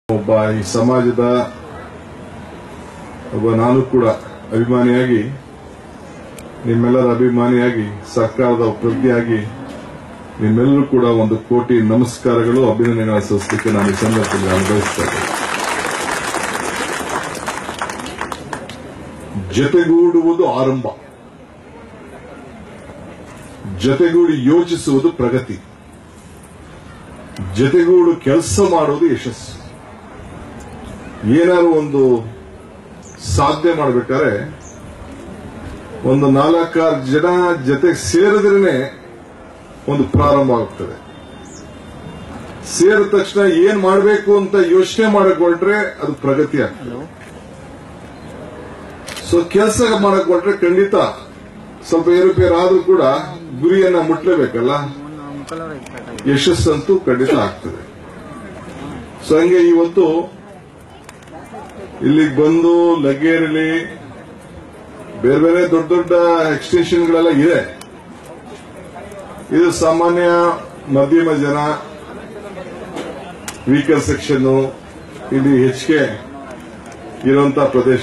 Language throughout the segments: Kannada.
ಒಬ್ಬ ಈ ಸಮಾಜದ ಒಬ್ಬ ನಾನು ಕೂಡ ಅಭಿಮಾನಿಯಾಗಿ ನಿಮ್ಮೆಲ್ಲರ ಅಭಿಮಾನಿಯಾಗಿ ಸರ್ಕಾರದ ಪ್ರತಿಯಾಗಿ ನಿಮ್ಮೆಲ್ಲರೂ ಕೂಡ ಒಂದು ಕೋಟಿ ನಮಸ್ಕಾರಗಳು ಅಭಿನಂದನೆಗಳ ಸಲ್ಲಿಸಲಿಕ್ಕೆ ನಾನು ಈ ಸಂದರ್ಭದಲ್ಲಿ ಅನುಭವಿಸ್ತಾ ಇದ್ದೇನೆ ಜತೆಗೂಡುವುದು ಆರಂಭ ಜತೆಗೂಡಿ ಯೋಚಿಸುವುದು ಪ್ರಗತಿ ಜತೆಗೂಡು ಕೆಲಸ ಮಾಡೋದು ಯಶಸ್ಸು ಏನಾದ್ರು ಒಂದು ಸಾಧನೆ ಮಾಡಬೇಕಾದ್ರೆ ಒಂದು ನಾಲ್ಕಾರು ಜನ ಜೊತೆ ಸೇರಿದ್ರೇನೆ ಒಂದು ಪ್ರಾರಂಭ ಆಗ್ತದೆ ಸೇರಿದ ತಕ್ಷಣ ಏನ್ ಮಾಡಬೇಕು ಅಂತ ಯೋಚನೆ ಮಾಡಕ್ ಹೊರಟ್ರೆ ಅದು ಪ್ರಗತಿ ಆಗ್ತದೆ ಸೊ ಕೆಲಸ ಮಾಡಕ್ ಹೊರಟ್ರೆ ಖಂಡಿತ ಸ್ವಲ್ಪ ಏರುಪೇರು ಆದ್ರೂ ಕೂಡ ಗುರಿಯನ್ನ ಮುಟ್ಲೇಬೇಕಲ್ಲ ಯಶಸ್ಸಂತೂ ಖಂಡಿತ ಆಗ್ತದೆ ಸೊ ಹಂಗೆ ಇವತ್ತು ಇಲ್ಲಿಗೆ ಬಂದು ಲಗ್ಗೇರಿಲಿ ಬೇರೆ ಬೇರೆ ದೊಡ್ಡ ದೊಡ್ಡ ಎಕ್ಸ್ಟೆನ್ಷನ್ಗಳೆಲ್ಲ ಇದೆ ಇದು ಸಾಮಾನ್ಯ ಮಧ್ಯಮ ಜನ ವೀಕಲ್ ಸೆಕ್ಷನ್ ಇಲ್ಲಿ ಹೆಚ್ಚಿಗೆ ಇರುವಂತ ಪ್ರದೇಶ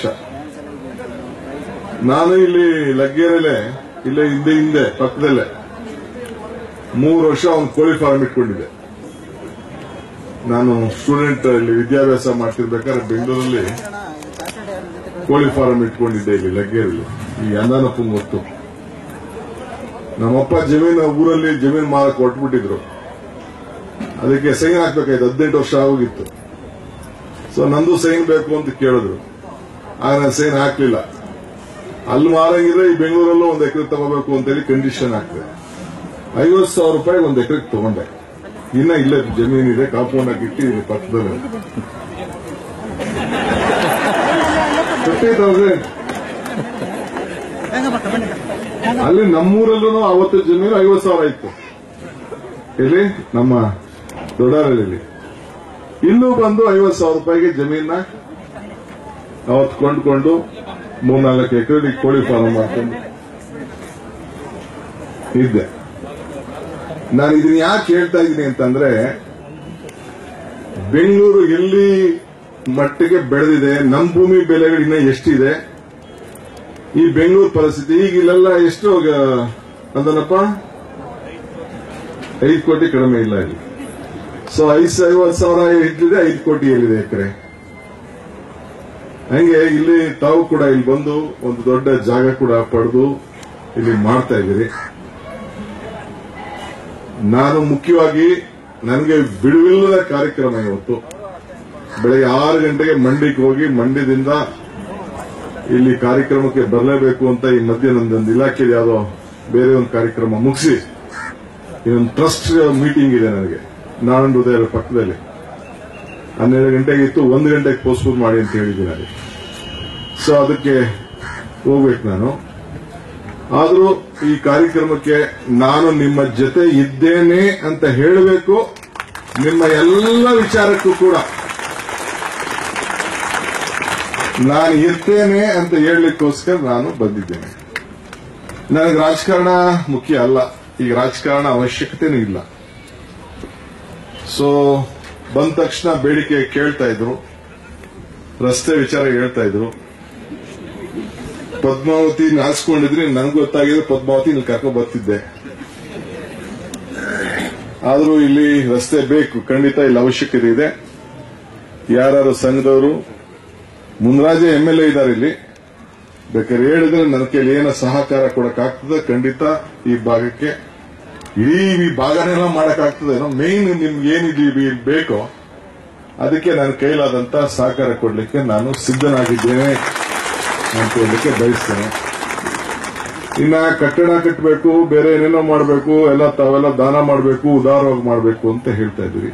ನಾನು ಇಲ್ಲಿ ಲಗ್ಗೇರಲ್ಲೇ ಇಲ್ಲೇ ಹಿಂದೆ ಹಿಂದೆ ಪಕ್ಕದಲ್ಲೇ ಮೂರು ವರ್ಷ ಒಂದು ಕೋಳಿ ಫಾರ್ಮ್ ಇಟ್ಕೊಂಡಿದ್ದೆ ನಾನು ಸ್ಟೂಡೆಂಟ್ ಇಲ್ಲಿ ವಿದ್ಯಾಭ್ಯಾಸ ಮಾಡ್ತಿರ್ಬೇಕಾದ್ರೆ ಬೆಂಗಳೂರಲ್ಲಿ ಕೋಳಿ ಫಾರ್ಮ್ ಇಟ್ಕೊಂಡಿದ್ದೆ ಇಲ್ಲಿ ಲಗ್ಗೇರಲ್ಲಿ ಈ ಅಂದಾನಪ್ಪು ಗೊತ್ತು ನಮ್ಮಪ್ಪ ಜಮೀನು ಊರಲ್ಲಿ ಜಮೀನು ಮಾರಕ್ ಕೊಟ್ಬಿಟ್ಟಿದ್ರು ಅದಕ್ಕೆ ಸೈನ್ ಹಾಕ್ಬೇಕಾಯ್ತು ಹದಿನೆಂಟು ವರ್ಷ ಆಗೋಗಿತ್ತು ಸೊ ನಂದು ಸೈನ್ ಬೇಕು ಅಂತ ಕೇಳಿದ್ರು ಆಗ ನಾನು ಸೈನ್ ಹಾಕ್ಲಿಲ್ಲ ಅಲ್ಲಿ ಮಾರಂಗಿದ್ರೆ ಈ ಬೆಂಗಳೂರಲ್ಲೂ ಒಂದು ಎಕರೆ ತಗೋಬೇಕು ಅಂತೇಳಿ ಕಂಡೀಷನ್ ಆಗ್ತದೆ ಐವತ್ತು ಸಾವಿರ ರೂಪಾಯಿ ಒಂದು ಎಕರೆಗೆ ತಗೊಂಡೆ ಇನ್ನ ಇಲ್ಲೇ ಜಮೀನ್ ಇದೆ ಕಾಂಪೌಂಡ್ ಹಾಕಿಟ್ಟು ಇಲ್ಲಿ ಪಕ್ಕದಲ್ಲಿ ಫಿಫ್ಟಿ ತೌಸಂಡ್ ಅಲ್ಲಿ ನಮ್ಮೂರಲ್ಲೂ ಅವತ್ತು ಜಮೀನು ಐವತ್ತು ಸಾವಿರ ಇತ್ತು ಇಲ್ಲಿ ನಮ್ಮ ದೊಡ್ಡರಲ್ಲಿ ಇಲ್ಲೂ ಬಂದು ಐವತ್ತು ಸಾವಿರ ರೂಪಾಯಿಗೆ ಜಮೀನ ಅವತ್ತು ಕೊಂಡ್ಕೊಂಡು ಮೂರ್ನಾಲ್ಕು ಎಕರೆ ಕೋಳಿ ಫಾರ್ಮ್ ಮಾಡ್ಕೊಂಡು ಇದ್ದೆ ನಾನು ಇದನ್ನ ಯಾಕೆ ಹೇಳ್ತಾ ಇದ್ದೀನಿ ಅಂತಂದ್ರೆ ಬೆಂಗಳೂರು ಎಲ್ಲಿ ಮಟ್ಟಿಗೆ ಬೆಳೆದಿದೆ ನಮ್ಮ ಭೂಮಿ ಬೆಲೆಗಳು ಇನ್ನ ಎಷ್ಟಿದೆ ಈ ಬೆಂಗಳೂರು ಪರಿಸ್ಥಿತಿ ಈಗ ಇಲ್ಲೆಲ್ಲ ಎಷ್ಟು ಗ- ಅಂದನಪ್ಪ ಐದು ಕೋಟಿ ಕಡಿಮೆ ಇಲ್ಲ ಇಲ್ಲಿ ಸೊ ಐದು ಐವತ್ತು ಸಾವಿರ ಇಟ್ಟಿದೆ ಐದು ಕೋಟಿ ಎಲ್ಲಿದೆ ಎಕರೆ ಹಂಗೆ ಇಲ್ಲಿ ತಾವು ಕೂಡ ಇಲ್ಲಿ ಬಂದು ಒಂದು ದೊಡ್ಡ ಜಾಗ ಕೂಡ ಪಡೆದು ಇಲ್ಲಿ ಮಾಡ್ತಾ ಇದ್ದೀರಿ ನಾನು ಮುಖ್ಯವಾಗಿ ನನಗೆ ಬಿಡುವಿಲ್ಲದ ಕಾರ್ಯಕ್ರಮ ಇವತ್ತು ಬೆಳಗ್ಗೆ ಆರು ಗಂಟೆಗೆ ಮಂಡಿಗೆ ಹೋಗಿ ಮಂಡ್ಯದಿಂದ ಇಲ್ಲಿ ಕಾರ್ಯಕ್ರಮಕ್ಕೆ ಬರಲೇಬೇಕು ಅಂತ ಈ ಮಧ್ಯೆ ನಂದೊಂದು ಇಲಾಖೆ ಯಾವುದೋ ಬೇರೆ ಒಂದು ಕಾರ್ಯಕ್ರಮ ಮುಗಿಸಿ ಇನ್ನೊಂದು ಟ್ರಸ್ಟ್ ಮೀಟಿಂಗ್ ಇದೆ ನನಗೆ ನಾರಾಯಣ ಹೃದಯದ ಪಕ್ಕದಲ್ಲಿ ಹನ್ನೆರಡು ಗಂಟೆಗೆ ಇತ್ತು ಒಂದು ಗಂಟೆಗೆ ಪೋಸ್ಟ್ಪೋನ್ ಮಾಡಿ ಅಂತ ಹೇಳಿದ್ದೀನಿ ಅಲ್ಲಿ ಸೊ ಅದಕ್ಕೆ ಹೋಗ್ಬೇಕು ನಾನು ಆದರೂ ಈ ಕಾರ್ಯಕ್ರಮಕ್ಕೆ ನಾನು ನಿಮ್ಮ ಜೊತೆ ಇದ್ದೇನೆ ಅಂತ ಹೇಳಬೇಕು ನಿಮ್ಮ ಎಲ್ಲ ವಿಚಾರಕ್ಕೂ ಕೂಡ ನಾನು ಇರ್ತೇನೆ ಅಂತ ಹೇಳಲಿಕ್ಕೋಸ್ಕರ ನಾನು ಬಂದಿದ್ದೇನೆ ನನಗೆ ರಾಜಕಾರಣ ಮುಖ್ಯ ಅಲ್ಲ ಈಗ ರಾಜಕಾರಣ ಅವಶ್ಯಕತೆನೂ ಇಲ್ಲ ಸೊ ಬಂದ ತಕ್ಷಣ ಬೇಡಿಕೆ ಕೇಳ್ತಾ ಇದ್ರು ರಸ್ತೆ ವಿಚಾರ ಹೇಳ್ತಾ ಇದ್ರು ಪದ್ಮಾವತಿ ನಾಲ್ಸ್ಕೊಂಡಿದ್ರೆ ನನಗೆ ಗೊತ್ತಾಗಿದೆ ಪದ್ಮಾವತಿ ಇಲ್ಲಿ ಕರ್ಕೊಂಡು ಬರ್ತಿದ್ದೆ ಆದರೂ ಇಲ್ಲಿ ರಸ್ತೆ ಬೇಕು ಖಂಡಿತ ಇಲ್ಲಿ ಅವಶ್ಯಕತೆ ಇದೆ ಯಾರು ಸಂಘದವರು ಮುನ್ರಾಜೆ ಎಂ ಎಲ್ ಎ ಇದ್ದಾರೆ ಇಲ್ಲಿ ಬೇಕಾದ್ರೆ ಹೇಳಿದ್ರೆ ನನ್ನ ಕೈಲಿ ಏನೋ ಸಹಕಾರ ಕೊಡಕ್ಕಾಗ್ತದೆ ಖಂಡಿತ ಈ ಭಾಗಕ್ಕೆ ಇಡೀ ಈ ಭಾಗನೆಲ್ಲ ಮಾಡಕ್ಕಾಗ್ತದೆ ಮೇನ್ ನಿಮ್ಗೆ ಏನಿದೆ ಬೇಕೋ ಅದಕ್ಕೆ ನನ್ನ ಕೈಲಾದಂತ ಸಹಕಾರ ಕೊಡ್ಲಿಕ್ಕೆ ನಾನು ಸಿದ್ಧನಾಗಿದ್ದೇನೆ ಅಂತ ಹೇಳಲಿಕ್ಕೆ ಬಯಸ್ತೇನೆ ಇನ್ನ ಕಟ್ಟಡ ಕಟ್ಟಬೇಕು ಬೇರೆ ಏನೇನೋ ಮಾಡಬೇಕು ಎಲ್ಲ ತಾವೆಲ್ಲ ದಾನ ಮಾಡಬೇಕು ಉದಾರವಾಗಿ ಮಾಡಬೇಕು ಅಂತ ಹೇಳ್ತಾ ಇದ್ದೀರಿ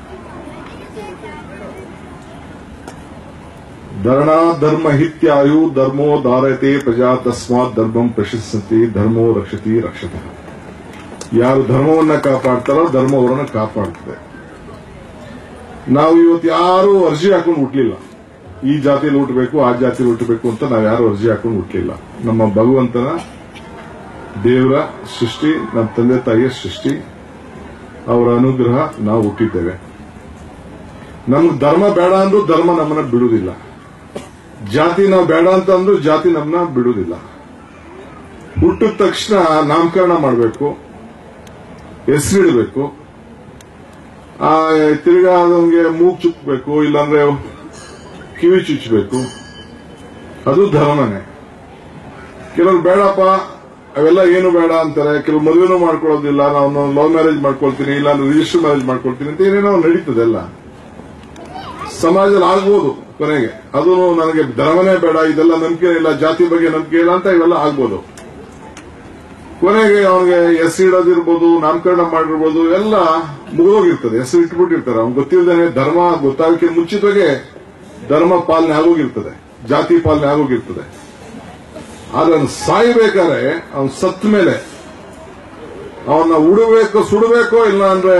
ಧರಣಾ ಧರ್ಮ ಹಿತ್ಯಾಯು ಧರ್ಮೋ ಧಾರಯತೆ ಪ್ರಜಾ ತಸ್ಮಾತ್ ಧರ್ಮಂ ಪ್ರಶಸ್ತಿ ಧರ್ಮೋ ರಕ್ಷತಿ ರಕ್ಷತ ಯಾರು ಧರ್ಮವನ್ನ ಕಾಪಾಡ್ತಾರೋ ಧರ್ಮ ಅವರನ್ನ ಕಾಪಾಡ್ತದೆ ನಾವು ಇವತ್ತು ಯಾರು ಅರ್ಜಿ ಹಾಕೊಂಡು ಹುಟ್ಲಿಲ್ಲ ಈ ಜಾತಿಯಲ್ಲಿ ಹುಟ್ಟಬೇಕು ಆ ಜಾತಿಯಲ್ಲಿ ಹುಟ್ಟಬೇಕು ಅಂತ ನಾವು ಯಾರು ಅರ್ಜಿ ಹಾಕೊಂಡು ಹುಟ್ಟಲಿಲ್ಲ ನಮ್ಮ ಭಗವಂತನ ದೇವರ ಸೃಷ್ಟಿ ನಮ್ಮ ತಂದೆ ತಾಯಿಯ ಸೃಷ್ಟಿ ಅವರ ಅನುಗ್ರಹ ನಾವು ಹುಟ್ಟಿದ್ದೇವೆ ನಮ್ಗೆ ಧರ್ಮ ಬೇಡ ಅಂದ್ರೂ ಧರ್ಮ ನಮ್ಮನ್ನ ಬಿಡುವುದಿಲ್ಲ ಜಾತಿ ನಾವು ಬೇಡ ಅಂತ ಅಂದ್ರೂ ಜಾತಿ ನಮ್ಮನ್ನ ಬಿಡುವುದಿಲ್ಲ ಹುಟ್ಟಿದ ತಕ್ಷಣ ನಾಮಕರಣ ಮಾಡಬೇಕು ಹೆಸರಿಡಬೇಕು ಆ ತಿರ್ಗಾ ಅದೊಂಗೆ ಮೂಗ್ ಚುಚ್ಚಬೇಕು ಇಲ್ಲಾಂದ್ರೆ ಕಿವಿ ಚುಚ್ಚಬೇಕು ಅದು ಧರ್ಮನೇ ಕೆಲವ್ರು ಬೇಡಪ್ಪ ಅವೆಲ್ಲ ಏನು ಬೇಡ ಅಂತಾರೆ ಕೆಲವು ಮದುವೆನೂ ಮಾಡ್ಕೊಳ್ಳೋದಿಲ್ಲ ನಾನು ಲವ್ ಮ್ಯಾರೇಜ್ ಮಾಡ್ಕೊಳ್ತೀನಿ ಇಲ್ಲ ರಿಜಿಸ್ಟರ್ ಮ್ಯಾರೇಜ್ ಮಾಡ್ಕೊಳ್ತೀನಿ ಅಂತ ಏನೇನೋ ನಡೀತದೆ ಎಲ್ಲ ಸಮಾಜದಲ್ಲಿ ಆಗ್ಬೋದು ಕೊನೆಗೆ ಅದು ನನಗೆ ಧರ್ಮನೇ ಬೇಡ ಇದೆಲ್ಲ ನಂಬಿಕೆ ಇಲ್ಲ ಜಾತಿ ಬಗ್ಗೆ ನಂಬಿಕೆ ಇಲ್ಲ ಅಂತ ಇವೆಲ್ಲ ಆಗ್ಬೋದು ಕೊನೆಗೆ ಅವನಿಗೆ ಹೆಸರು ಇಡೋದಿರ್ಬೋದು ನಾಮಕರಣ ಮಾಡಿರ್ಬೋದು ಎಲ್ಲ ಮುಗಿದೋಗಿರ್ತದೆ ಹೆಸರು ಇಟ್ಬಿಟ್ಟಿರ್ತಾರೆ ಅವ್ನು ಗೊತ್ತಿಲ್ಲದೇನೆ ಧರ್ಮ ಗೊತ್ತಾಗಕ್ಕೆ ಮುಂಚಿತವಾಗಿ ಧರ್ಮ ಪಾಲನೆ ಆಗೋಗಿರ್ತದೆ ಜಾತಿ ಪಾಲನೆ ಆಗೋಗಿರ್ತದೆ ಆದ್ರೆ ಅವ್ನು ಸಾಯ್ಬೇಕಾದ್ರೆ ಅವ್ನು ಸತ್ತ ಮೇಲೆ ಅವನ್ನ ಉಡಬೇಕು ಸುಡಬೇಕೋ ಇಲ್ಲ ಅಂದ್ರೆ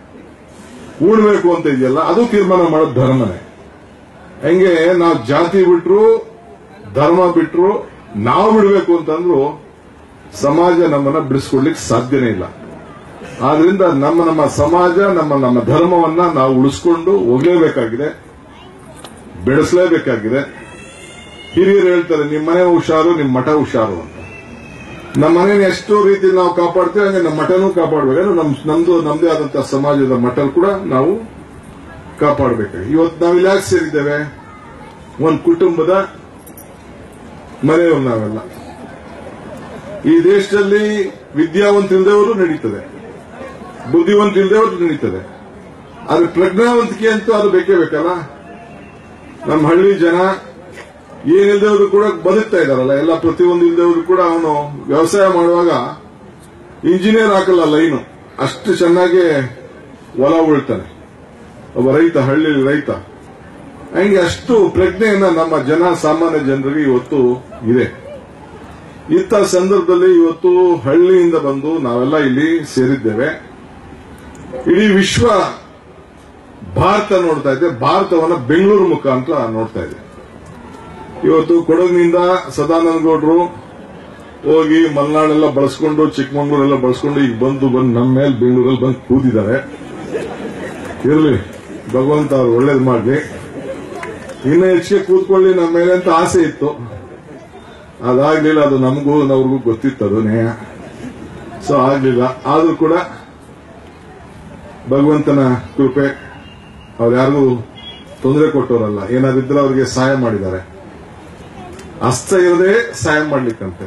ಉಣ್ಬೇಕು ಅಂತ ಇದೆಯಲ್ಲ ಅದು ತೀರ್ಮಾನ ಮಾಡೋದು ಧರ್ಮನೇ ಹೆಂಗೆ ನಾವು ಜಾತಿ ಬಿಟ್ರು ಧರ್ಮ ಬಿಟ್ರು ನಾವು ಬಿಡಬೇಕು ಅಂತಂದ್ರು ಸಮಾಜ ನಮ್ಮನ್ನ ಬಿಡಿಸ್ಕೊಡ್ಲಿಕ್ಕೆ ಸಾಧ್ಯನೇ ಇಲ್ಲ ಆದ್ರಿಂದ ನಮ್ಮ ನಮ್ಮ ಸಮಾಜ ನಮ್ಮ ನಮ್ಮ ಧರ್ಮವನ್ನ ನಾವು ಉಳಿಸ್ಕೊಂಡು ಹೋಗ್ಲೇಬೇಕಾಗಿದೆ ಬೆಳೆಸಲೇಬೇಕಾಗಿದೆ ಹಿರಿಯರು ಹೇಳ್ತಾರೆ ನಿಮ್ಮ ಮನೆ ಹುಷಾರು ನಿಮ್ಮ ಮಠ ಹುಷಾರು ಅಂತ ನಮ್ಮ ಮನೇನ ಎಷ್ಟು ರೀತಿ ನಾವು ಕಾಪಾಡ್ತೀವಿ ಹಂಗೆ ನಮ್ಮ ಮಠನೂ ಕಾಪಾಡ್ಬೇಕು ನಮ್ ನಮ್ದು ನಮ್ದೇ ಆದಂತಹ ಸಮಾಜದ ಮಠ ಕೂಡ ನಾವು ಕಾಪಾಡಬೇಕು ಇವತ್ತು ನಾವಿಲ್ಲಿ ಯಾಕೆ ಸೇರಿದ್ದೇವೆ ಒಂದು ಕುಟುಂಬದ ಮನೆಯವರು ನಾವೆಲ್ಲ ಈ ದೇಶದಲ್ಲಿ ವಿದ್ಯಾವಂತಿಲ್ದವರು ನಡೀತದೆ ಬುದ್ಧಿವಂತಿಲ್ದವರು ನಡೀತದೆ ಆದ್ರೆ ಪ್ರಜ್ಞಾವಂತಿಕೆ ಅಂತೂ ಅದು ಬೇಕೇ ಬೇಕಲ್ಲ ನಮ್ಮ ಹಳ್ಳಿ ಜನ ಏನಿಲ್ದವರು ಕೂಡ ಬದುಕ್ತಾ ಇದಾರಲ್ಲ ಎಲ್ಲ ಪ್ರತಿಯೊಂದು ಇಲ್ದವರು ಕೂಡ ಅವನು ವ್ಯವಸಾಯ ಮಾಡುವಾಗ ಇಂಜಿನಿಯರ್ ಹಾಕಲ್ಲ ಲೈನು ಅಷ್ಟು ಚೆನ್ನಾಗಿ ಹೊಲ ಉಳ್ತಾನೆ ಒಬ್ಬ ರೈತ ಹಳ್ಳಿ ರೈತ ಹಂಗೆ ಅಷ್ಟು ಪ್ರಜ್ಞೆಯನ್ನ ನಮ್ಮ ಜನ ಸಾಮಾನ್ಯ ಜನರಿಗೆ ಇವತ್ತು ಇದೆ ಇಂಥ ಸಂದರ್ಭದಲ್ಲಿ ಇವತ್ತು ಹಳ್ಳಿಯಿಂದ ಬಂದು ನಾವೆಲ್ಲ ಇಲ್ಲಿ ಸೇರಿದ್ದೇವೆ ಇಡೀ ವಿಶ್ವ ಭಾರತ ನೋಡ್ತಾ ಇದೆ ಭಾರತವನ್ನ ಬೆಂಗಳೂರು ಮುಖ ಅಂತ ನೋಡ್ತಾ ಇದೆ ಇವತ್ತು ಕೊಡಗಿನಿಂದ ಸದಾನಂದ ಗೌಡರು ಹೋಗಿ ಮಲೆನಾಡೆಲ್ಲ ಬಳಸ್ಕೊಂಡು ಚಿಕ್ಕಮಂಗ್ಳೂರೆಲ್ಲ ಬಳಸ್ಕೊಂಡು ಈಗ ಬಂದು ಬಂದು ನಮ್ಮ ಮೇಲೆ ಬೆಂಗಳೂರಲ್ಲಿ ಬಂದು ಕೂದಿದ್ದಾರೆ ಇರಲಿ ಭಗವಂತ ಅವ್ರು ಒಳ್ಳೇದು ಮಾಡಲಿ ಇನ್ನು ಹೆಚ್ಚಿಗೆ ಕೂತ್ಕೊಳ್ಳಿ ನಮ್ಮ ಮೇಲೆ ಅಂತ ಆಸೆ ಇತ್ತು ಅದಾಗ್ಲಿಲ್ಲ ಅದು ನಮಗೂ ಅವ್ರಿಗೂ ಗೊತ್ತಿತ್ತು ಅದು ನೇಯ ಸೊ ಆಗ್ಲಿಲ್ಲ ಆದ್ರೂ ಕೂಡ ಭಗವಂತನ ಕೃಪೆ ಅವ್ರು ಯಾರಿಗೂ ತೊಂದರೆ ಕೊಟ್ಟವರಲ್ಲ ಏನಾದಿದ್ರೆ ಅವ್ರಿಗೆ ಸಹಾಯ ಮಾಡಿದ್ದಾರೆ ಹಸ್ತ ಇರದೆ ಸಹಾಯ ಮಾಡ್ಲಿಕ್ಕಂತೆ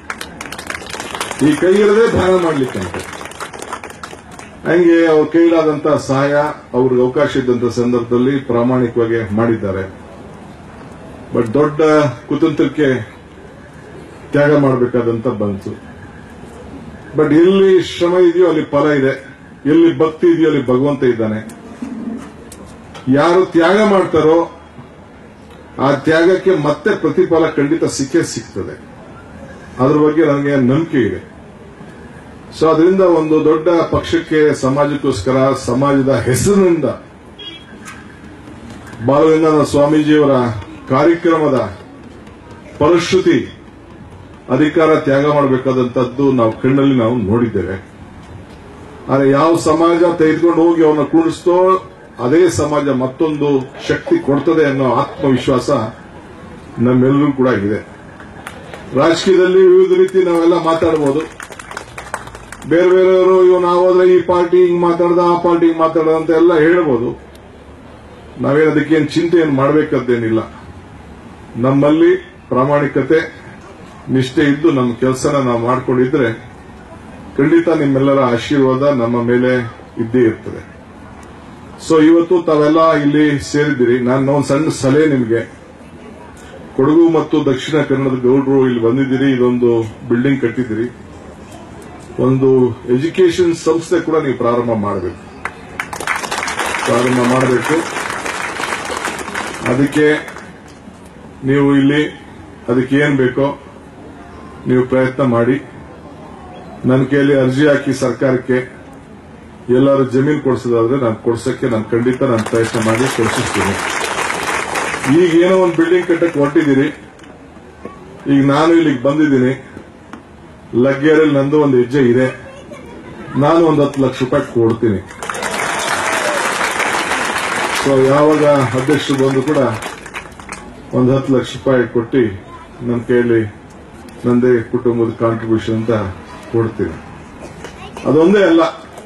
ಈ ಕೈ ಇರದೆ ದಾನ ಮಾಡ್ಲಿಕ್ಕಂತೆ ಹಂಗೆ ಅವ್ರ ಕೈಲಾದಂತ ಸಹಾಯ ಅವ್ರಿಗೆ ಅವಕಾಶ ಇದ್ದಂತ ಸಂದರ್ಭದಲ್ಲಿ ಪ್ರಾಮಾಣಿಕವಾಗಿ ಮಾಡಿದ್ದಾರೆ ಬಟ್ ದೊಡ್ಡ ಕುತಂತ್ರಕ್ಕೆ ತ್ಯಾಗ ಮಾಡಬೇಕಾದಂತ ಬಂತು ಬಟ್ ಎಲ್ಲಿ ಶ್ರಮ ಇದೆಯೋ ಅಲ್ಲಿ ಫಲ ಇದೆ ಎಲ್ಲಿ ಭಕ್ತಿ ಇದೆಯೋ ಅಲ್ಲಿ ಭಗವಂತ ಇದ್ದಾನೆ ಯಾರು ತ್ಯಾಗ ಮಾಡ್ತಾರೋ ಆ ತ್ಯಾಗಕ್ಕೆ ಮತ್ತೆ ಪ್ರತಿಫಲ ಖಂಡಿತ ಸಿಕ್ಕೇ ಸಿಗ್ತದೆ ಅದ್ರ ಬಗ್ಗೆ ನನಗೆ ನಂಬಿಕೆ ಇದೆ ಸೊ ಅದರಿಂದ ಒಂದು ದೊಡ್ಡ ಪಕ್ಷಕ್ಕೆ ಸಮಾಜಕ್ಕೋಸ್ಕರ ಸಮಾಜದ ಹೆಸರಿನಿಂದ ಬಾಲಗಂಗಾಧರ ಸ್ವಾಮೀಜಿಯವರ ಕಾರ್ಯಕ್ರಮದ ಪರಿಶ್ರುತಿ ಅಧಿಕಾರ ತ್ಯಾಗ ಮಾಡಬೇಕಾದಂತದ್ದು ನಾವು ಕಣ್ಣಲ್ಲಿ ನಾವು ನೋಡಿದ್ದೇವೆ ಆದರೆ ಯಾವ ಸಮಾಜ ತೆಗೆದುಕೊಂಡು ಹೋಗಿ ಅವನ್ನ ಕೂಡಿಸ್ತೋ ಅದೇ ಸಮಾಜ ಮತ್ತೊಂದು ಶಕ್ತಿ ಕೊಡ್ತದೆ ಅನ್ನೋ ಆತ್ಮವಿಶ್ವಾಸ ನಮ್ಮೆಲ್ಲರೂ ಕೂಡ ಇದೆ ರಾಜಕೀಯದಲ್ಲಿ ವಿವಿಧ ರೀತಿ ನಾವೆಲ್ಲ ಮಾತಾಡಬಹುದು ಬೇರೆ ಬೇರೆಯವರು ಇವ್ ನಾವು ಹೋದ್ರೆ ಈ ಪಾರ್ಟಿ ಹಿಂಗ್ ಮಾತಾಡ್ದ ಆ ಪಾರ್ಟಿ ಹಿಂಗ್ ಮಾತಾಡ್ದ ಅಂತ ಎಲ್ಲ ಹೇಳ್ಬೋದು ನಾವೇನು ಅದಕ್ಕೇನು ಚಿಂತೆ ಏನು ಮಾಡಬೇಕಾದ್ದೇನಿಲ್ಲ ನಮ್ಮಲ್ಲಿ ಪ್ರಾಮಾಣಿಕತೆ ನಿಷ್ಠೆ ಇದ್ದು ನಮ್ಮ ಕೆಲಸನ ನಾವು ಮಾಡ್ಕೊಂಡಿದ್ರೆ ಖಂಡಿತ ನಿಮ್ಮೆಲ್ಲರ ಆಶೀರ್ವಾದ ನಮ್ಮ ಮೇಲೆ ಇದ್ದೇ ಇರ್ತದೆ ಸೊ ಇವತ್ತು ತಾವೆಲ್ಲ ಇಲ್ಲಿ ಸೇರಿದ್ದೀರಿ ನಾನು ಒಂದು ಸಣ್ಣ ಸಲಹೆ ನಿಮಗೆ ಕೊಡಗು ಮತ್ತು ದಕ್ಷಿಣ ಕನ್ನಡದ ಗೌಡ್ರು ಇಲ್ಲಿ ಬಂದಿದ್ದೀರಿ ಇದೊಂದು ಬಿಲ್ಡಿಂಗ್ ಕಟ್ಟಿದ್ದೀರಿ ಒಂದು ಎಜುಕೇಶನ್ ಸಂಸ್ಥೆ ಕೂಡ ನೀವು ಪ್ರಾರಂಭ ಮಾಡಬೇಕು ಪ್ರಾರಂಭ ಮಾಡಬೇಕು ಅದಕ್ಕೆ ನೀವು ಇಲ್ಲಿ ಅದಕ್ಕೆ ಏನ್ ಬೇಕೋ ನೀವು ಪ್ರಯತ್ನ ಮಾಡಿ ನನ್ನ ಕೈಯಲ್ಲಿ ಅರ್ಜಿ ಹಾಕಿ ಸರ್ಕಾರಕ್ಕೆ ಎಲ್ಲರೂ ಜಮೀನು ಕೊಡಿಸೋದಾದ್ರೆ ನಾನು ಕೊಡ್ಸಕ್ಕೆ ನಾನು ಖಂಡಿತ ನಾನು ಪ್ರಯತ್ನ ಮಾಡಿ ಕೊಡಿಸ್ತೀನಿ ಈಗ ಏನೋ ಒಂದು ಬಿಲ್ಡಿಂಗ್ ಕಟ್ಟಕ್ಕೆ ಹೊರಟಿದ್ದೀರಿ ಈಗ ನಾನು ಇಲ್ಲಿಗೆ ಬಂದಿದ್ದೀನಿ ಲಗ್ಗೆರೆಯಲ್ಲಿ ನಂದು ಒಂದು ಹೆಜ್ಜೆ ಇದೆ ನಾನು ಒಂದು ಹತ್ತು ಲಕ್ಷ ರೂಪಾಯಿ ಕೊಡ್ತೀನಿ ಸೊ ಯಾವಾಗ ಅಧ್ಯಕ್ಷರು ಬಂದು ಕೂಡ ಒಂದು ಹತ್ತು ಲಕ್ಷ ರೂಪಾಯಿ ಕೊಟ್ಟು ನನ್ನ ಕೈಯಲ್ಲಿ ನಂದೇ ಕುಟುಂಬದ ಕಾಂಟ್ರಿಬ್ಯೂಷನ್ ಅಂತ ಕೊಡ್ತೀನಿ ಅದೊಂದೇ ಅಲ್ಲ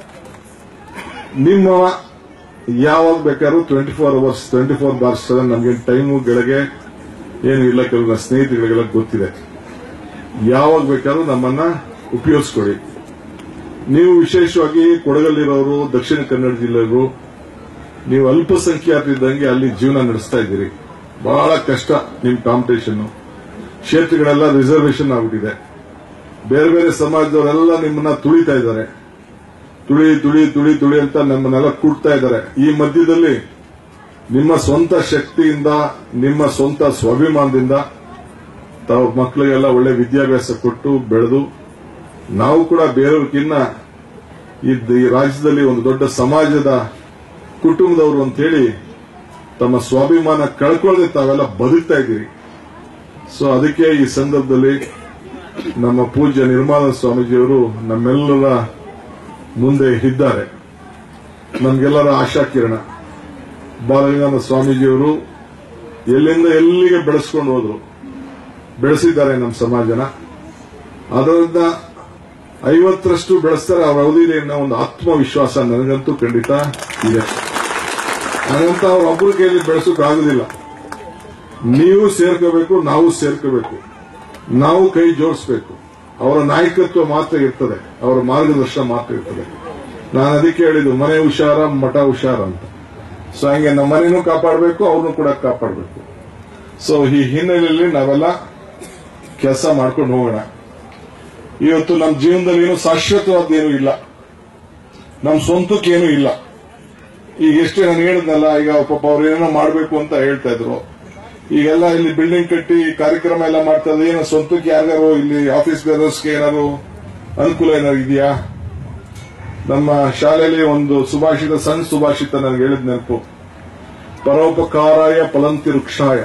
ನಿಮ್ಮ ಯಾವಾಗ ಬೇಕಾದ್ರೂ twenty four hours twenty four bars ನಮಗೆ ಟೈಮು ಗಳಿಗೆ ಏನು ಇಲ್ಲ ಕೆಲವು ನನ್ನ ಸ್ನೇಹಿತರಿಗೆಲ್ಲ ಗೊತ್ತಿದೆ ಯಾವಾಗ ಬೇಕಾದ್ರೂ ನಮ್ಮನ್ನ ಉಪಯೋಗಿಸ್ಕೊಡಿ ನೀವು ವಿಶೇಷವಾಗಿ ಕೊಡಗಲ್ಲಿರೋರು ದಕ್ಷಿಣ ಕನ್ನಡ ಜಿಲ್ಲೆಯವರು ನೀವು ಅಲ್ಪಸಂಖ್ಯಾತರಿದ್ದಂಗೆ ಅಲ್ಲಿ ಜೀವನ ನಡೆಸ್ತಾ ಇದ್ದೀರಿ ಬಹಳ ಕಷ್ಟ ನಿಮ್ ಕಾಂಪಿಟೇಷನ್ ಕ್ಷೇತ್ರಗಳೆಲ್ಲ ರಿಸರ್ವೇಶನ್ ಆಗ್ಬಿಟ್ಟಿದೆ ಬೇರೆ ಬೇರೆ ಸಮಾಜದವರೆಲ್ಲ ನಿಮ್ಮನ್ನ ತುಳಿತಾ ಇದ್ದಾರೆ ತುಳಿ ತುಳಿ ತುಳಿ ತುಳಿ ಅಂತ ನಮ್ಮನ್ನೆಲ್ಲ ಕೂಡ್ತಾ ಇದ್ದಾರೆ ಈ ಮಧ್ಯದಲ್ಲಿ ನಿಮ್ಮ ಸ್ವಂತ ಶಕ್ತಿಯಿಂದ ನಿಮ್ಮ ಸ್ವಂತ ಸ್ವಾಭಿಮಾನದಿಂದ ತಾವು ಮಕ್ಕಳಿಗೆಲ್ಲ ಒಳ್ಳೆ ವಿದ್ಯಾಭ್ಯಾಸ ಕೊಟ್ಟು ಬೆಳೆದು ನಾವು ಕೂಡ ಬೇರೆಯವ್ರಿಗಿನ್ನ ಇದ್ದ ಈ ರಾಜ್ಯದಲ್ಲಿ ಒಂದು ದೊಡ್ಡ ಸಮಾಜದ ಕುಟುಂಬದವರು ಅಂತೇಳಿ ತಮ್ಮ ಸ್ವಾಭಿಮಾನ ಕಳ್ಕೊಳ್ಳದೆ ತಾವೆಲ್ಲ ಬದುಕ್ತಾ ಇದ್ದೀರಿ ಸೊ ಅದಕ್ಕೆ ಈ ಸಂದರ್ಭದಲ್ಲಿ ನಮ್ಮ ಪೂಜ್ಯ ನಿರ್ಮಲ ಸ್ವಾಮೀಜಿಯವರು ನಮ್ಮೆಲ್ಲರ ಮುಂದೆ ಇದ್ದಾರೆ ನಮ್ಗೆಲ್ಲರ ಆಶಾ ಕಿರಣ ಬಾಲಗಂಗಾಧರ ಸ್ವಾಮೀಜಿಯವರು ಎಲ್ಲಿಂದ ಎಲ್ಲಿಗೆ ಬೆಳೆಸ್ಕೊಂಡು ಹೋದ್ರು ಬೆಳೆಸಿದ್ದಾರೆ ನಮ್ಮ ಸಮಾಜನ ಅದರಿಂದ ಐವತ್ತರಷ್ಟು ಬೆಳೆಸ್ತಾರೆ ಅವರ ಅವಧಿಯಲ್ಲಿ ಅನ್ನೋ ಒಂದು ಆತ್ಮವಿಶ್ವಾಸ ನನಗಂತೂ ಖಂಡಿತ ಇದೆ ಹಾಗಂತ ಅವ್ರ ಒಬ್ಬರ ಕೈಯಲ್ಲಿ ಬೆಳೆಸೋಕ್ಕಾಗೋದಿಲ್ಲ ನೀವು ಸೇರ್ಕೋಬೇಕು ನಾವು ಸೇರ್ಕೋಬೇಕು ನಾವು ಕೈ ಜೋಡಿಸ್ಬೇಕು ಅವರ ನಾಯಕತ್ವ ಮಾತ್ರ ಇರ್ತದೆ ಅವರ ಮಾರ್ಗದರ್ಶನ ಮಾತ್ರ ಇರ್ತದೆ ನಾನು ಅದಕ್ಕೆ ಹೇಳಿದ್ದು ಮನೆ ಹುಷಾರ ಮಠ ಹುಷಾರ ಅಂತ ಸೊ ಹಂಗೆ ನಮ್ಮ ಮನೆನೂ ಕಾಪಾಡಬೇಕು ಅವ್ರನ್ನೂ ಕೂಡ ಕಾಪಾಡಬೇಕು ಸೊ ಈ ಹಿನ್ನೆಲೆಯಲ್ಲಿ ನಾವೆಲ್ಲ ಕೆಲಸ ಮಾಡ್ಕೊಂಡು ಹೋಗೋಣ ಇವತ್ತು ನಮ್ಮ ಜೀವನದಲ್ಲಿ ಏನು ಶಾಶ್ವತವಾದ್ದೇನು ಇಲ್ಲ ನಮ್ಮ ಸ್ವಂತಕ್ಕೇನು ಇಲ್ಲ ಈಗ ಎಷ್ಟೇ ನಾನು ಹೇಳಿದ್ನಲ್ಲ ಈಗ ಪಾಪ ಅವ್ರು ಏನೋ ಮಾಡಬೇಕು ಅಂತ ಹೇಳ್ತಾ ಇದ್ರು ಈಗೆಲ್ಲ ಇಲ್ಲಿ ಬಿಲ್ಡಿಂಗ್ ಕಟ್ಟಿ ಕಾರ್ಯಕ್ರಮ ಎಲ್ಲ ಮಾಡ್ತಾ ಇದ್ರೆ ಏನೋ ಸ್ವಂತಕ್ಕೆ ಯಾರ್ಯಾರು ಇಲ್ಲಿ ಆಫೀಸ್ ಬೇರರ್ಸ್ಗೆ ಏನಾದ್ರು ಅನುಕೂಲ ಏನಾದ್ರು ಇದೆಯಾ ನಮ್ಮ ಶಾಲೆಯಲ್ಲಿ ಒಂದು ಸುಭಾಷಿತ ಸಣ್ಣ ಸುಭಾಷಿತ ನನಗೆ ಹೇಳಿದ ನೆನಪು ಪರೋಪಕಾರಾಯ ಫಲಂತಿ ವೃಕ್ಷಾಯ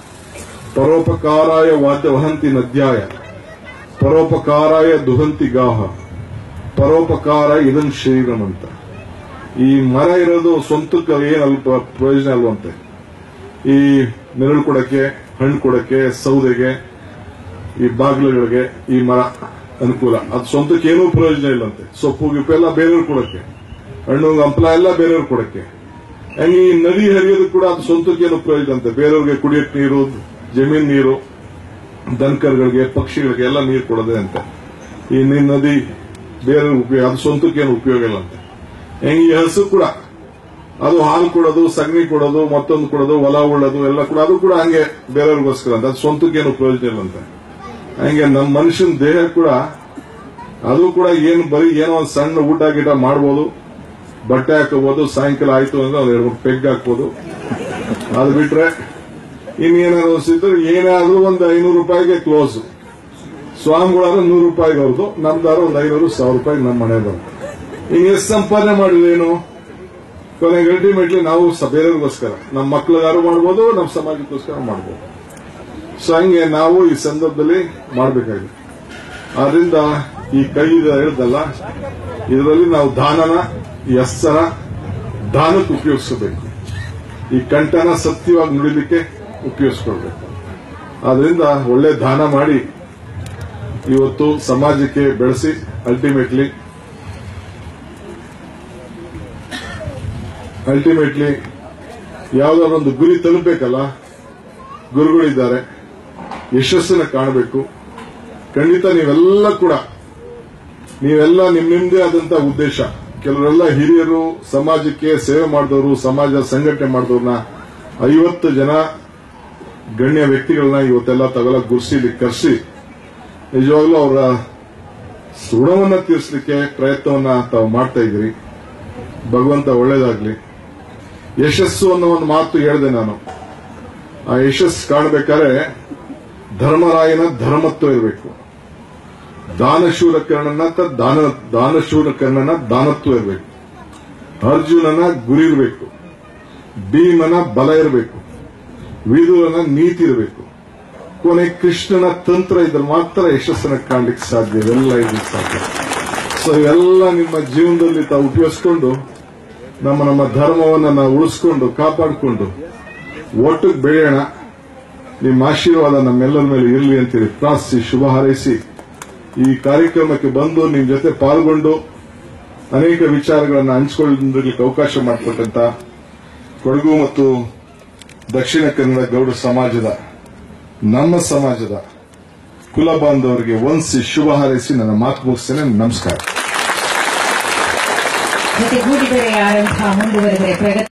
ಪರೋಪಕಾರಾಯ ವಾದ್ಯ ವಹಂತಿ ನದ್ಯಾಯ ಪರೋಪಕಾರಾಯ ದುಹಂತಿ ಗಾಹ ಪರೋಪಕಾರ ಇದನ್ ಶರೀರಂ ಅಂತ ಈ ಮರ ಇರೋದು ಸ್ವಂತಕ್ಕೆ ಏನ್ ಅಲ್ಪ ಪ್ರಯೋಜನ ಅಲ್ವಂತೆ ಈ ನೆರಳು ಕೊಡಕ್ಕೆ ಹಣ್ಣು ಕೊಡಕ್ಕೆ ಸೌದೆಗೆ ಈ ಬಾಗಿಲುಗಳಿಗೆ ಈ ಮರ ಅನುಕೂಲ ಅದು ಸ್ವಂತಕ್ಕೆ ಏನೂ ಪ್ರಯೋಜನ ಇಲ್ಲಂತೆ ಸೊಪ್ಪು ಗಿಪ್ಪು ಎಲ್ಲ ಬೇರೆಯವ್ರು ಕೊಡಕ್ಕೆ ಹಣ್ಣು ಹಂಪಲ ಎಲ್ಲ ಬೇರೆಯವ್ರು ಕೊಡಕ್ಕೆ ಹಂಗೆ ಈ ನದಿ ಹರಿಯೋದು ಕೂಡ ಅದು ಸ್ವಂತಕ್ಕೆ ಏನು ಪ್ರಯೋಜನ ಅಂತೆ ಬೇರೆಯವ್ರಿಗೆ ಕುಡಿಯಕ್ಕೆ ನೀರು ಜಮೀನ್ ನೀರು ದನಕರುಗಳಿಗೆ ಪಕ್ಷಿಗಳಿಗೆ ಎಲ್ಲ ನೀರು ಕೊಡದೆ ಅಂತ ಈ ನೀರ್ ನದಿ ಬೇರೆ ಉಪಯೋಗ ಅದು ಸ್ವಂತಕ್ಕೆ ಏನು ಉಪಯೋಗ ಇಲ್ಲ ಅಂತೆ ಹೆಂಗೆ ಈ ಹಸು ಕೂಡ ಅದು ಹಾಲು ಕೊಡೋದು ಸಗಣಿ ಕೊಡೋದು ಮತ್ತೊಂದು ಕೊಡೋದು ಹೊಲ ಉಳ್ಳೋದು ಎಲ್ಲ ಕೂಡ ಅದು ಕೂಡ ಹಂಗೆ ಬೇರೆಯವ್ರಿಗೋಸ್ಕರ ಅಂತ ಅದು ಸ್ವಂತಕ್ಕೆ ಏನು ಪ್ರಯೋಜನ ಇಲ್ಲಂತೆ ಹಂಗೆ ನಮ್ಮ ಮನುಷ್ಯನ ದೇಹ ಕೂಡ ಅದು ಕೂಡ ಏನು ಬರೀ ಏನೋ ಒಂದು ಸಣ್ಣ ಊಟ ಗೀಟ ಮಾಡ್ಬೋದು ಬಟ್ಟೆ ಹಾಕೋಬಹುದು ಸಾಯಂಕಾಲ ಆಯ್ತು ಅಂದ್ರೆ ಒಂದ್ ಎರಡು ಮೂರು ಪೆಗ್ ಹಾಕ್ಬೋದು ಅದು ಬಿಟ್ರೆ ಇನ್ನೇನಾದ್ರು ಅನ್ಸಿದ್ರೆ ಏನಾದ್ರೂ ಒಂದು ಐನೂರು ರೂಪಾಯಿಗೆ ಕ್ಲೋಸ್ ಸ್ವಾಮಿಗಳಾದ್ರೆ ನೂರು ರೂಪಾಯಿಗೆ ಅವ್ರದ್ದು ನಮ್ದಾರ ಒಂದು ಐನೂರು ಸಾವಿರ ರೂಪಾಯಿ ನಮ್ಮ ಮನೆ ಬಂತು ಈಗ ಎಷ್ಟು ಸಂಪಾದನೆ ಮಾಡಿದ್ರೇನು ಕೊನೆಗೆ ಅಲ್ಟಿಮೇಟ್ಲಿ ನಾವು ಸ- ಬೇರೆಯವ್ರಿಗೋಸ್ಕರ ನಮ್ಮ ಮಕ್ಳಿಗಾರು ಮಾಡ್ಬೋದು ನಮ್ಮ ಸಮಾಜಕ್ಕೋಸ್ಕರ ಮಾಡ್ಬೋದು ಸೊ ಹಂಗೆ ನಾವು ಈ ಸಂದರ್ಭದಲ್ಲಿ ಮಾಡಬೇಕಾಗಿದೆ ಆದ್ರಿಂದ ಈ ಕೈ ಹೇಳ್ದಲ್ಲ ಇದರಲ್ಲಿ ನಾವು ದಾನನ ಈ ಹಸ್ತನ ದಾನಕ್ಕೆ ಉಪಯೋಗಿಸಬೇಕು ಈ ಕಂಠನ ಸತ್ಯವಾಗಿ ನುಡಿಲಿಕ್ಕೆ ಉಪಯೋಗಿಸ್ಕೊಳ್ಬೇಕು ಆದ್ರಿಂದ ಒಳ್ಳೆ ದಾನ ಮಾಡಿ ಇವತ್ತು ಸಮಾಜಕ್ಕೆ ಬೆಳೆಸಿ ಅಲ್ಟಿಮೇಟ್ಲಿ ಅಲ್ಟಿಮೇಟ್ಲಿ ಯಾವ್ದಾದ್ರು ಒಂದು ಗುರಿ ತಲುಪಬೇಕಲ್ಲ ಗುರುಗಳಿದ್ದಾರೆ ಯಶಸ್ಸನ್ನ ಕಾಣಬೇಕು ಖಂಡಿತ ನೀವೆಲ್ಲ ಕೂಡ ನೀವೆಲ್ಲ ನಿಮ್ ನಿಮ್ದೇ ಆದಂತ ಉದ್ದೇಶ ಕೆಲವರೆಲ್ಲ ಹಿರಿಯರು ಸಮಾಜಕ್ಕೆ ಸೇವೆ ಮಾಡಿದವರು ಸಮಾಜ ಸಂಘಟನೆ ಮಾಡಿದವ್ರನ್ನ ಐವತ್ತು ಜನ ಗಣ್ಯ ವ್ಯಕ್ತಿಗಳನ್ನ ಇವತ್ತೆಲ್ಲ ತಾವೆಲ್ಲ ಗುರ್ಸಿ ಕರೆಸಿ ನಿಜವಾಗ್ಲೂ ಅವರ ಋಣವನ್ನ ತೀರಿಸಲಿಕ್ಕೆ ಪ್ರಯತ್ನವನ್ನ ತಾವು ಮಾಡ್ತಾ ಇದ್ದೀರಿ ಭಗವಂತ ಒಳ್ಳೇದಾಗ್ಲಿ ಯಶಸ್ಸು ಅನ್ನೋ ಒಂದು ಮಾತು ಹೇಳಿದೆ ನಾನು ಆ ಯಶಸ್ಸು ಕಾಣಬೇಕಾದ್ರೆ ಧರ್ಮರಾಯನ ಧರ್ಮತ್ವ ಇರಬೇಕು ದಾನಶೂರ ಕರ್ಣನ ತ ದಾನ ದಾನಶೂರ ಕರ್ಣನ ದಾನತ್ವ ಇರಬೇಕು ಅರ್ಜುನನ ಗುರಿ ಇರಬೇಕು ಭೀಮನ ಬಲ ಇರಬೇಕು ವಿದುರನ ನೀತಿ ಇರಬೇಕು ಕೊನೆ ಕೃಷ್ಣನ ತಂತ್ರ ಇದ್ರೆ ಮಾತ್ರ ಯಶಸ್ಸನ್ನ ಕಾಣ್ಲಿಕ್ಕೆ ಸಾಧ್ಯ ಇವೆಲ್ಲ ಇರ್ಲಿಕ್ಕೆ ಸಾಧ್ಯ ಸೊ ಇವೆಲ್ಲ ನಿಮ್ಮ ಜೀವನದಲ್ಲಿ ತಾವು ಉಪಯೋಗಿಸ್ಕೊಂಡು ನಮ್ಮ ನಮ್ಮ ಧರ್ಮವನ್ನು ನಾವು ಉಳಿಸ್ಕೊಂಡು ಕಾಪಾಡಿಕೊಂಡು ಒಟ್ಟಿಗೆ ಬೆಳೆಯೋಣ ನಿಮ್ಮ ಆಶೀರ್ವಾದ ನಮ್ಮೆಲ್ಲರ ಮೇಲೆ ಇರಲಿ ಅಂತೇಳಿ ಪ್ರಾರ್ಥಿಸಿ ಶುಭ ಹಾರೈಸಿ ಈ ಕಾರ್ಯಕ್ರಮಕ್ಕೆ ಬಂದು ನಿಮ್ಮ ಜೊತೆ ಪಾಲ್ಗೊಂಡು ಅನೇಕ ವಿಚಾರಗಳನ್ನು ಹಂಚಿಕೊಳ್ಳಲಿಕ್ಕೆ ಅವಕಾಶ ಮಾಡಿಕೊಟ್ಟಂತ ಕೊಡಗು ಮತ್ತು ದಕ್ಷಿಣ ಕನ್ನಡ ಗೌಡ ಸಮಾಜದ ನಮ್ಮ ಸಮಾಜದ ಕುಲ ಬಾಂಧವರಿಗೆ ವಂದಿಸಿ ಶುಭ ಹಾರೈಸಿ ನನ್ನ ಮಾತು ಮುಗಿಸ್ತೇನೆ ನಮಸ್ಕಾರ ಜೊತೆಗೂಡಿ ಬೆಳೆಯ ಆರಂಭ ಮುಂದುವರೆದರೆ ಪ್ರಗತಿ